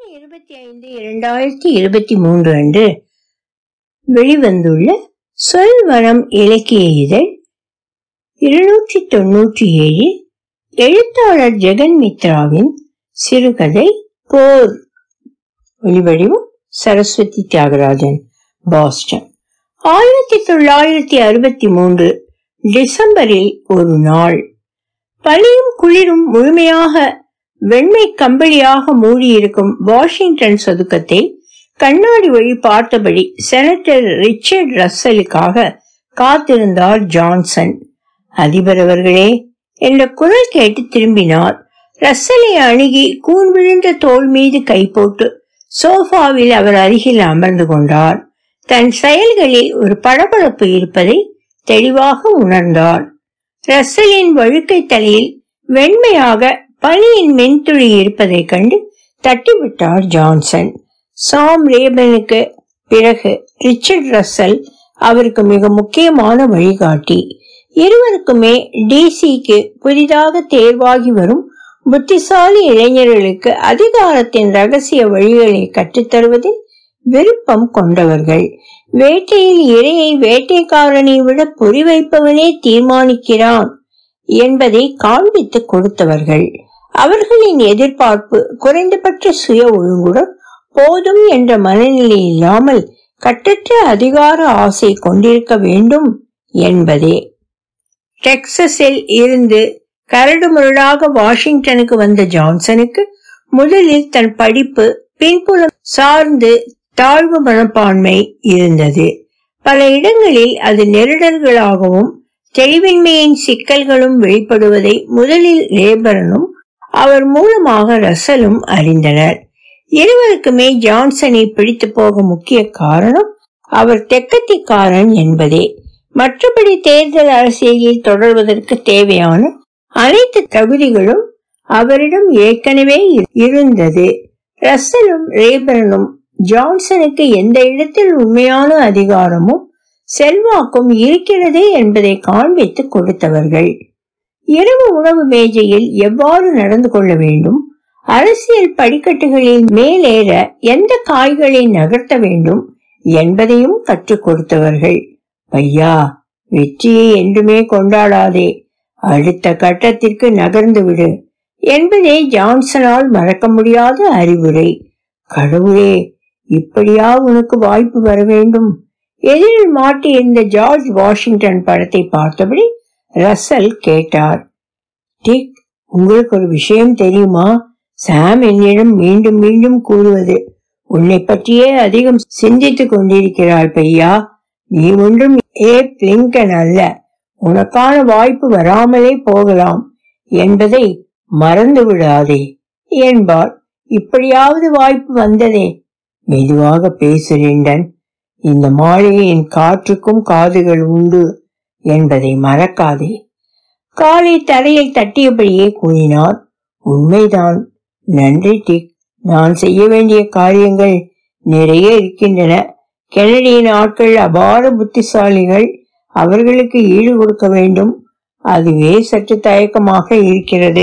இருபத்தி ஐந்து இரண்டாயிரத்தி இருபத்தி மூன்று அன்று வெளிவந்துள்ள சொல்வனம் இலக்கிய இதழ் இருநூற்றி தொன்னூற்றி ஏழு எழுத்தாளர் ஜெகன் மித்ராவின் சிறுகதை போர் ஒளிவடிவம் சரஸ்வதி தியாகராஜன் பாஸ்டன் ஆயிரத்தி தொள்ளாயிரத்தி அறுபத்தி மூன்று டிசம்பரில் ஒரு நாள் பனியும் குளிரும் முழுமையாக வெண்மை கம்பளியாக மூடியிருக்கும் வாஷிங்டன் சதுக்கத்தை கண்ணாடி வழி பார்த்தபடி செனட்டர் ரிச்சர்ட் ரஸ்ஸலுக்காக காத்திருந்தார் ஜான்சன் அதிபர் அவர்களே என்ற குரல் கேட்டு திரும்பினார் ரஸ்ஸலை அணுகி கூன் விழுந்த தோள் மீது கை போட்டு சோஃபாவில் அவர் அருகில் அமர்ந்து கொண்டார் தன் செயல்களில் ஒரு பளபளப்பு இருப்பதை தெளிவாக உணர்ந்தார் ரஸ்ஸலின் வழுக்கை தலையில் வெண்மையாக பனியின் மென்துளி இருப்பதைக் கண்டு தட்டிவிட்டார் ஜான்சன் சாம் ரேபனுக்கு பிறகு ரிச்சர்ட் ரஸ்ஸல் அவருக்கு மிக முக்கியமான வழிகாட்டி இருவருக்குமே டிசிக்கு புதிதாக தேர்வாகி வரும் புத்திசாலி இளைஞர்களுக்கு அதிகாரத்தின் ரகசிய வழிகளை கற்றுத்தருவதில் விருப்பம் கொண்டவர்கள் வேட்டையில் இரையை வேட்டைக்காரனை விட பொறி வைப்பவனே தீர்மானிக்கிறான் என்பதை காண்பித்து கொடுத்தவர்கள் அவர்களின் எதிர்பார்ப்பு குறைந்தபட்ச சுய ஒழுங்குடன் போதும் என்ற மனநிலை இல்லாமல் கட்டற்ற அதிகார ஆசை கொண்டிருக்க வேண்டும் என்பதே டெக்சஸில் இருந்து கரடுமுரடாக வாஷிங்டனுக்கு வந்த ஜான்சனுக்கு முதலில் தன் படிப்பு பின்புலம் சார்ந்து தாழ்வு மனப்பான்மை இருந்தது பல இடங்களில் அது நெருடல்களாகவும் தெளிவின்மையின் சிக்கல்களும் வெளிப்படுவதை முதலில் லேபரனும் அவர் மூலமாக ரசலும் அறிந்தனர் இருவருக்குமே ஜான்சனை பிடித்து போக முக்கிய காரணம் அவர் தெக்கத்திக்காரன் என்பதே மற்றபடி தேர்தல் அரசியலில் தொடர்வதற்கு தேவையான அனைத்து தகுதிகளும் அவரிடம் ஏற்கனவே இருந்தது ரசலும் ரேபரனும் ஜான்சனுக்கு எந்த இடத்தில் உண்மையான அதிகாரமும் செல்வாக்கும் இருக்கிறது என்பதை காண்பித்து கொடுத்தவர்கள் இரவு உணவு மேஜையில் எவ்வாறு நடந்து கொள்ள வேண்டும் அரசியல் படிக்கட்டுகளில் மேலேற எந்த காய்களை நகர்த்த வேண்டும் என்பதையும் கற்றுக் கொடுத்தவர்கள் பையா வெற்றியை என்றுமே கொண்டாடாதே அடுத்த கட்டத்திற்கு நகர்ந்து விடு என்பதே ஜான்சனால் மறக்க முடியாத அறிவுரை கடவுளே இப்படியா உனக்கு வாய்ப்பு வர வேண்டும் எதிரில் மாட்டியிருந்த ஜார்ஜ் வாஷிங்டன் படத்தை பார்த்தபடி ரசல் கேட்டார் டிக் உங்களுக்கு ஒரு விஷயம் தெரியுமா சாம் என்னிடம் மீண்டும் மீண்டும் கூறுவது உன்னை பற்றியே அதிகம் சிந்தித்துக் கொண்டிருக்கிறாள் பையா நீ ஒன்றும் ஏ பிளிங்கன் அல்ல உனக்கான வாய்ப்பு வராமலே போகலாம் என்பதை மறந்து விடாதே என்பார் இப்படியாவது வாய்ப்பு வந்ததே மெதுவாக பேசுகின்றன் இந்த மாளிகையின் காற்றுக்கும் காதுகள் உண்டு என்பதை மறக்காதே காலை தரையில் தட்டியபடியே கூறினார் உண்மைதான் நன்றி டிக் நான் செய்ய வேண்டிய காரியங்கள் நிறைய இருக்கின்றன கெனடியின் ஆட்கள் அபார புத்திசாலிகள் அவர்களுக்கு ஈடு கொடுக்க வேண்டும் அதுவே சற்று தயக்கமாக இருக்கிறது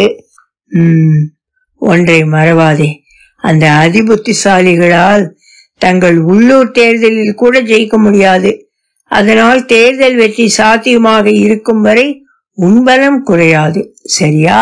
உம் ஒன்றை மறவாதே அந்த அதிபுத்திசாலிகளால் தங்கள் உள்ளூர் தேர்தலில் கூட ஜெயிக்க முடியாது அதனால் தேர்தல் வெற்றி சாத்தியமாக இருக்கும் வரை உன்பலம் குறையாது சரியா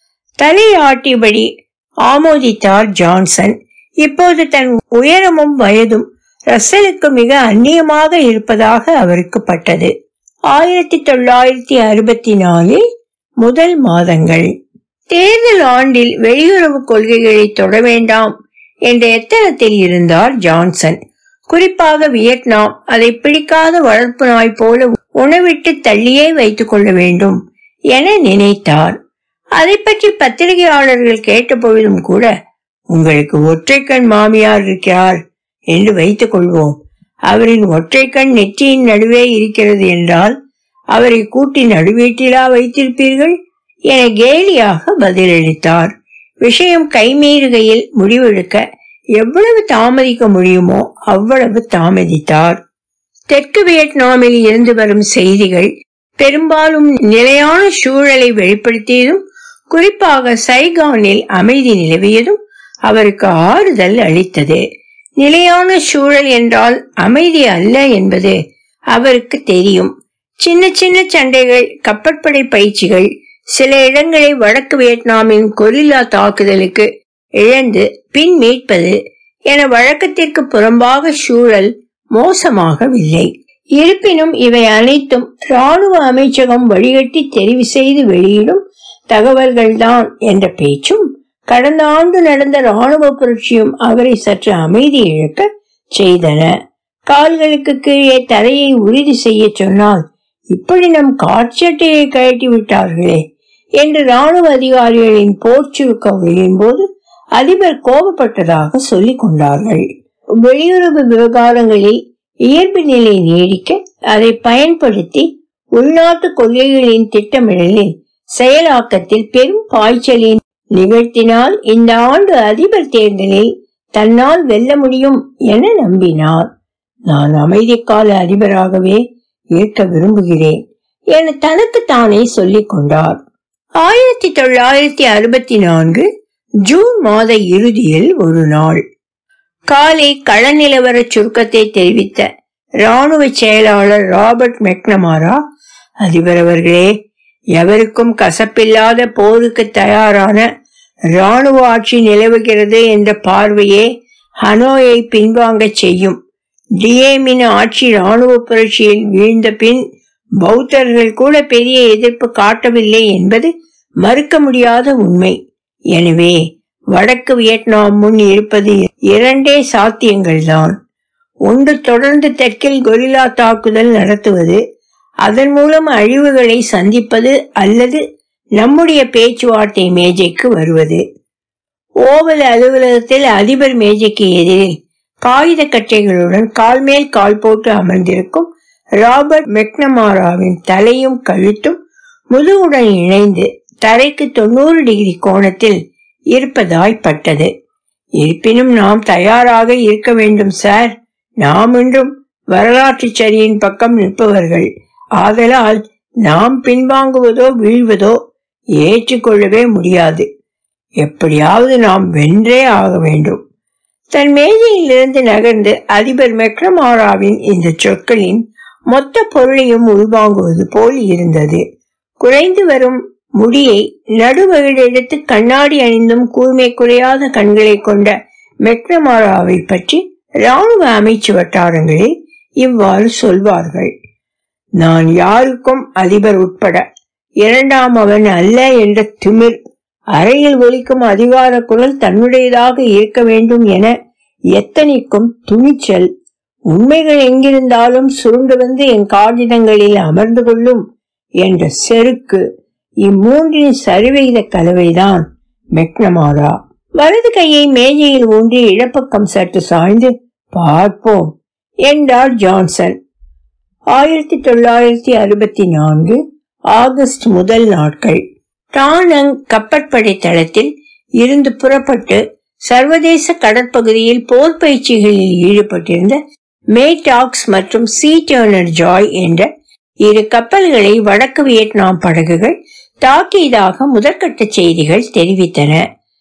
தலையாட்டியபடி ஆமோதித்தார் ஜான்சன் இப்போது தன் உயரமும் வயதும் ரசலுக்கு மிக அந்நியமாக இருப்பதாக அவருக்கு பட்டது ஆயிரத்தி தொள்ளாயிரத்தி அறுபத்தி நாலில் முதல் மாதங்கள் தேர்தல் ஆண்டில் வெளியுறவு கொள்கைகளை தொட வேண்டாம் என்ற எத்தனத்தில் இருந்தார் ஜான்சன் குறிப்பாக வியட்நாம் அதை பிடிக்காத வளர்ப்பு நாய் போல உணவிட்டு தள்ளியே வைத்துக் கொள்ள வேண்டும் என நினைத்தார் அதை பற்றி பத்திரிகையாளர்கள் கேட்டபொழுதும் கூட உங்களுக்கு ஒற்றைக்கண் மாமியார் இருக்கிறார் என்று வைத்துக் கொள்வோம் அவரின் ஒற்றைக்கண் நெற்றியின் நடுவே இருக்கிறது என்றால் அவரை கூட்டி நடுவீட்டிலா வைத்திருப்பீர்கள் என கேலியாக பதிலளித்தார் விஷயம் கைமீறுகையில் முடிவெடுக்க எவ்வளவு தாமதிக்க முடியுமோ அவ்வளவு தாமதித்தார் தெற்கு வியட்நாமில் இருந்து வரும் செய்திகள் பெரும்பாலும் நிலையான சூழலை வெளிப்படுத்தியதும் குறிப்பாக சைகானில் அமைதி நிலவியதும் அவருக்கு ஆறுதல் அளித்தது நிலையான சூழல் என்றால் அமைதி அல்ல என்பது அவருக்கு தெரியும் சின்ன சின்ன சண்டைகள் கப்பற்படை பயிற்சிகள் சில இடங்களை வடக்கு வியட்நாமின் கொரில்லா தாக்குதலுக்கு இழந்து பின் மீட்பது என வழக்கத்திற்கு புறம்பாக சூழல் மோசமாகவில்லை இருப்பினும் இவை அனைத்தும் ராணுவ அமைச்சகம் வழிகட்டி தெரிவு செய்து வெளியிடும் தகவல்கள்தான் என்ற பேச்சும் கடந்த ஆண்டு நடந்த ராணுவ புரட்சியும் அவரை சற்று அமைதி இழக்க செய்தன கால்களுக்கு கீழே தரையை உறுதி செய்ய சொன்னால் இப்படி நம் காட்சட்டையை கழட்டி விட்டார்களே என்று ராணுவ அதிகாரிகளின் போர்ச்சுருக்கங்களின் போது அதிபர் கோபப்பட்டதாக சொல்லிக் கொண்டார்கள் வெளியுறவு விவகாரங்களில் இயல்பு நிலை நீடிக்க அதை பயன்படுத்தி உள்நாட்டு கொள்கைகளின் திட்டமிடலில் செயலாக்கத்தில் பெரும் பாய்ச்சலின் நிகழ்த்தினால் இந்த ஆண்டு அதிபர் தேர்தலில் தன்னால் வெல்ல முடியும் என நம்பினார் நான் அமைதிக்கால அதிபராகவே இருக்க விரும்புகிறேன் என தனக்கு தானே சொல்லிக் கொண்டார் ஆயிரத்தி தொள்ளாயிரத்தி அறுபத்தி நான்கு ஜூன் மாத இறுதியில் ஒரு நாள் காலை கள நிலவர சுருக்கத்தை தெரிவித்த ராணுவ செயலாளர் ராபர்ட் மெக்னமாரா அதிபர் அவர்களே எவருக்கும் கசப்பில்லாத போருக்கு தயாரான ராணுவ ஆட்சி நிலவுகிறது என்ற பார்வையே ஹனோயை பின்வாங்கச் செய்யும் டிஏமின் ஆட்சி ராணுவ புரட்சியில் வீழ்ந்த பின் பௌத்தர்கள் கூட பெரிய எதிர்ப்பு காட்டவில்லை என்பது மறுக்க முடியாத உண்மை எனவே வடக்கு வியட்நாம் முன் இருப்பது இரண்டே சாத்தியங்கள்தான் ஒன்று தொடர்ந்து தெற்கில் கொரில்லா தாக்குதல் நடத்துவது அதன் மூலம் அழிவுகளை சந்திப்பது அல்லது நம்முடைய பேச்சுவார்த்தை மேஜைக்கு வருவது ஓவல் அலுவலகத்தில் அதிபர் மேஜைக்கு எதிரில் காகித கட்டைகளுடன் கால் மேல் கால் போட்டு அமர்ந்திருக்கும் ராபர்ட் மெக்னமாராவின் தலையும் கழுத்தும் முதுகுடன் இணைந்து தரைக்கு தொண்ணூறு டிகிரி கோணத்தில் இருப்பதாய் பட்டது இருப்பினும் நாம் தயாராக இருக்க வேண்டும் சார் நாம் இன்றும் வரலாற்று சரியின் பக்கம் நிற்பவர்கள் ஆதலால் நாம் பின்வாங்குவதோ வீழ்வதோ ஏற்றுக்கொள்ளவே முடியாது எப்படியாவது நாம் வென்றே ஆக வேண்டும் தன் மேஜையிலிருந்து நகர்ந்து அதிபர் மெக்ரமாராவின் இந்த சொற்களின் மொத்த பொருளையும் உள்வாங்குவது போல் இருந்தது குறைந்து வரும் முடியை நடுவகில் எடுத்து கண்ணாடி அணிந்தும் கூர்மை குறையாத கண்களை கொண்ட மெக்ரமாராவை பற்றி ராணுவ அமைச்சு வட்டாரங்களில் இவ்வாறு சொல்வார்கள் நான் யாருக்கும் அதிபர் உட்பட இரண்டாம் அவன் அல்ல என்ற திமிர் அறையில் ஒலிக்கும் அதிகார குரல் தன்னுடையதாக இருக்க வேண்டும் என எத்தனைக்கும் துணிச்சல் உண்மைகள் எங்கிருந்தாலும் சுருண்டு வந்து என் காகிதங்களில் அமர்ந்து கொள்ளும் என்ற செருக்கு இம்மூன்றின் சரிவிகித கலவைதான் மெக்னமாரா வலது கையை மேஜையில் ஊன்றி இழப்பக்கம் சற்று சாய்ந்து பார்ப்போம் என்றார் ஜான்சன் ஆயிரத்தி தொள்ளாயிரத்தி அறுபத்தி நான்கு ஆகஸ்ட் முதல் நாட்கள் டானங் கப்பற்படை தளத்தில் இருந்து புறப்பட்டு சர்வதேச கடற்பகுதியில் போர் பயிற்சிகளில் ஈடுபட்டிருந்த மேடாக்ஸ் மற்றும் சி டர்னர் ஜாய் என்ற இரு கப்பல்களை வடக்கு வியட்நாம் படகுகள் தாக்கியதாக முதற்கட்ட செய்திகள் தெரிவித்தன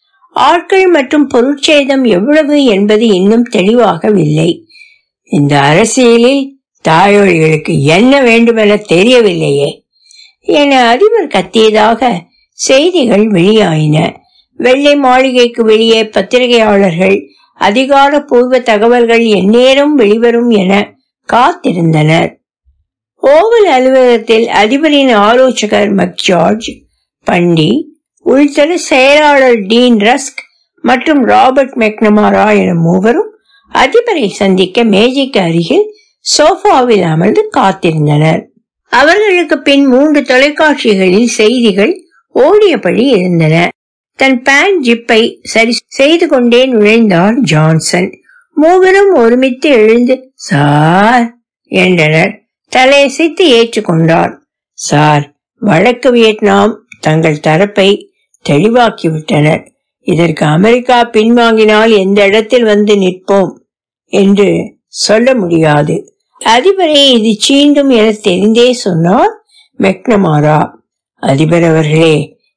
ஆட்கள் மற்றும் பொருட்சேதம் எவ்வளவு என்பது இன்னும் தெளிவாகவில்லை இந்த அரசியலில் தாயோழிகளுக்கு என்ன வேண்டுமென தெரியவில்லையே என அதிபர் கத்தியதாக செய்திகள் வெளியாயின வெள்ளை மாளிகைக்கு வெளியே பத்திரிகையாளர்கள் அதிகாரப்பூர்வ தகவல்கள் எந்நேரம் வெளிவரும் என காத்திருந்தனர் ஓவல் அலுவலகத்தில் அதிபரின் ஆலோசகர் மக்ஜார்ஜ் பண்டி உள்தர செயலாளர் டீன் ரஸ்க் மற்றும் ராபர்ட் மெக்னமாரா என மூவரும் அதிபரை சந்திக்க மேஜைக்கு அருகில் சோஃபாவில் அமர்ந்து காத்திருந்தனர் அவர்களுக்கு பின் மூன்று தொலைக்காட்சிகளில் செய்திகள் ஓடியபடி இருந்தன தன் பேண்ட் ஜிப்பை சரி செய்து கொண்டே நுழைந்தார் ஜான்சன் மூவரும் ஒருமித்து எழுந்து சார் என்றனர் தலையசைத்து ஏற்றுக்கொண்டார் சார் வடக்கு வியட்நாம் தங்கள் தரப்பை தெளிவாக்கிவிட்டனர் இதற்கு அமெரிக்கா பின்வாங்கினால் எந்த இடத்தில் வந்து நிற்போம் என்று சொல்ல முடியாது அதிபரே இது சீண்டும் என தெரிந்தே சொன்னார் மெக்னமாரா அதிபர் அவர்களே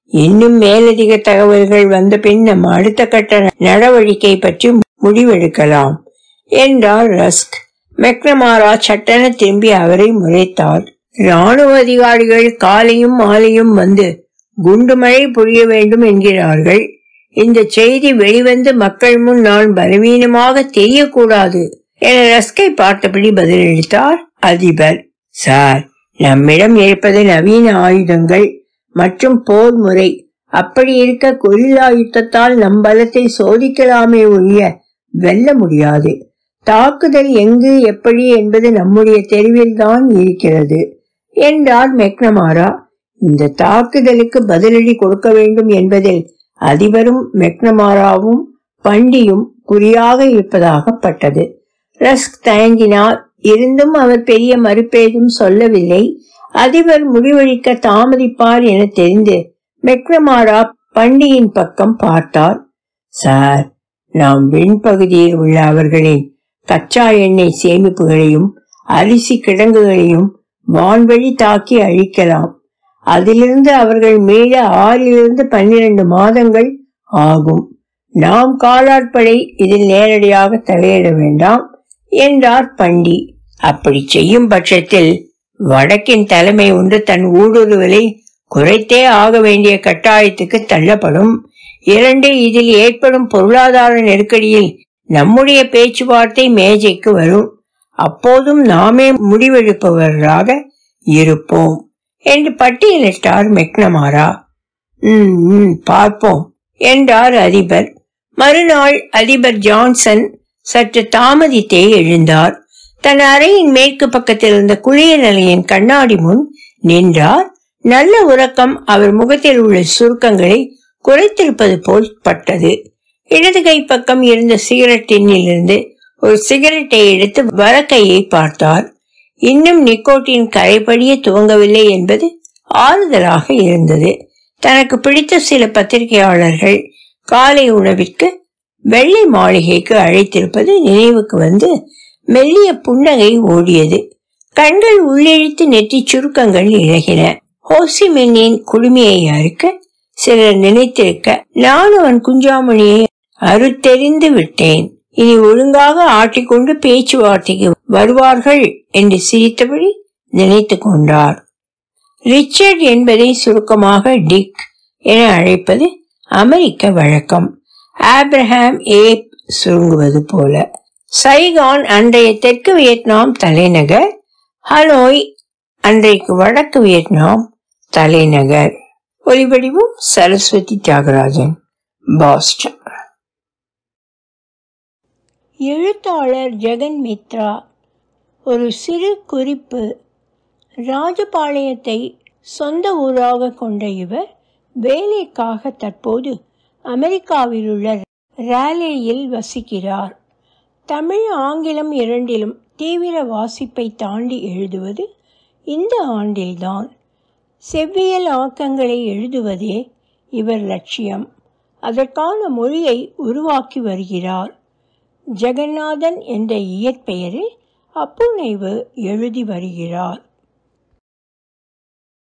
இன்னும் மேலதிக தகவல்கள் வந்த பின் நம்ம அடுத்த கட்ட நடவடிக்கை பற்றி முடிவெடுக்கலாம் என்றார் ரஸ்க் மெக்னமாரா சட்டென திரும்பி அவரை முறைத்தார் ராணுவ அதிகாரிகள் காலையும் மாலையும் வந்து குண்டுமழை பொழிய வேண்டும் என்கிறார்கள் இந்த செய்தி வெளிவந்து மக்கள் முன் நான் பலவீனமாக தெரியக்கூடாது என ரஸ்கை பார்த்தபடி பதிலளித்தார் அதிபர் சார் நம்மிடம் இருப்பது நவீன ஆயுதங்கள் மற்றும் போர் முறை அப்படி இருக்க கொரில்லா யுத்தத்தால் நம் பலத்தை சோதிக்கலாமே ஒழிய வெல்ல முடியாது தாக்குதல் எங்கு எப்படி என்பது நம்முடைய தெருவில் தான் இருக்கிறது என்றார் மெக்னமாரா இந்த தாக்குதலுக்கு பதிலடி கொடுக்க வேண்டும் என்பதில் அதிபரும் மெக்னமாராவும் பண்டியும் குறியாக இருப்பதாகப்பட்டது ரஸ்க் தயங்கினார் இருந்தும் அவர் பெரிய மறுப்பேதும் சொல்லவில்லை அதிபர் முடிவெடுக்க தாமதிப்பார் என தெரிந்து மெக்னமாரா பண்டியின் பக்கம் பார்த்தார் சார் நாம் விண்பகுதியில் உள்ள அவர்களின் கச்சா எண்ணெய் சேமிப்புகளையும் அரிசி கிடங்குகளையும் வான்வழி தாக்கி அழிக்கலாம் அதிலிருந்து அவர்கள் மீள ஆறிலிருந்து பன்னிரண்டு மாதங்கள் ஆகும் நாம் காலாட்படை இதில் நேரடியாக தலையிட வேண்டாம் என்றார் பண்டி அப்படி செய்யும் பட்சத்தில் வடக்கின் தலைமை ஒன்று தன் ஊடுருவலை குறைத்தே ஆக வேண்டிய கட்டாயத்துக்கு தள்ளப்படும் இரண்டு இதில் ஏற்படும் பொருளாதார நெருக்கடியில் நம்முடைய பேச்சுவார்த்தை மேஜைக்கு வரும் அப்போதும் நாமே முடிவெடுப்பவர்களாக இருப்போம் என்று பட்டியலிட்டார் மெக்னமாரா "ம், ம், பார்ப்போம் என்றார் அதிபர் மறுநாள் அதிபர் ஜான்சன் சற்று தாமதித்தே எழுந்தார் தன் அறையின் மேற்கு பக்கத்தில் இருந்த குளியல் நிலையின் கண்ணாடி முன் நின்றார் நல்ல உறக்கம் அவர் முகத்தில் உள்ள சுருக்கங்களை குறைத்திருப்பது போல் பட்டது இடது கை பக்கம் இருந்த சிகரெட் டின்னிலிருந்து ஒரு சிகரெட்டை எடுத்து வரக்கையை பார்த்தார் இன்னும் நிக்கோட்டின் கரைபடிய துவங்கவில்லை என்பது ஆறுதலாக இருந்தது தனக்கு பிடித்த சில பத்திரிகையாளர்கள் காலை உணவிற்கு வெள்ளை மாளிகைக்கு அழைத்திருப்பது நினைவுக்கு வந்து மெல்லிய புன்னகை ஓடியது கண்கள் உள்ளிழுத்து நெற்றிச் சுருக்கங்கள் இழகின ஹோசிமென்னின் குடுமையை அறுக்க சிலர் நினைத்திருக்க நான் அவன் குஞ்சாமணியை அறுத்தெறிந்து விட்டேன் இனி ஒழுங்காக ஆட்டிக்கொண்டு பேச்சுவார்த்தைக்கு வருவார்கள் என்று சிரித்தபடி நினைத்து கொண்டார் ரிச்சர்ட் என்பதை சுருக்கமாக டிக் என அழைப்பது அமெரிக்க வழக்கம் ஆப்ரஹாம் ஏப் சுருங்குவது போல சைகான் அன்றைய தெற்கு வியட்நாம் தலைநகர் ஹனோய் அன்றைக்கு வடக்கு வியட்நாம் தலைநகர் ஒலிவடிவும் சரஸ்வதி தியாகராஜன் பாஸ்டன் எழுத்தாளர் ஜெகன் மித்ரா ஒரு சிறு குறிப்பு ராஜபாளையத்தை சொந்த ஊராக கொண்ட இவர் வேலைக்காக தற்போது அமெரிக்காவில் உள்ள ராலேயில் வசிக்கிறார் தமிழ் ஆங்கிலம் இரண்டிலும் தீவிர வாசிப்பை தாண்டி எழுதுவது இந்த ஆண்டில்தான் செவ்வியல் ஆக்கங்களை எழுதுவதே இவர் லட்சியம் அதற்கான மொழியை உருவாக்கி வருகிறார் ஜெகநாதன் என்ற இயற்பெயரில் அப்புனைவு எழுதி வருகிறார்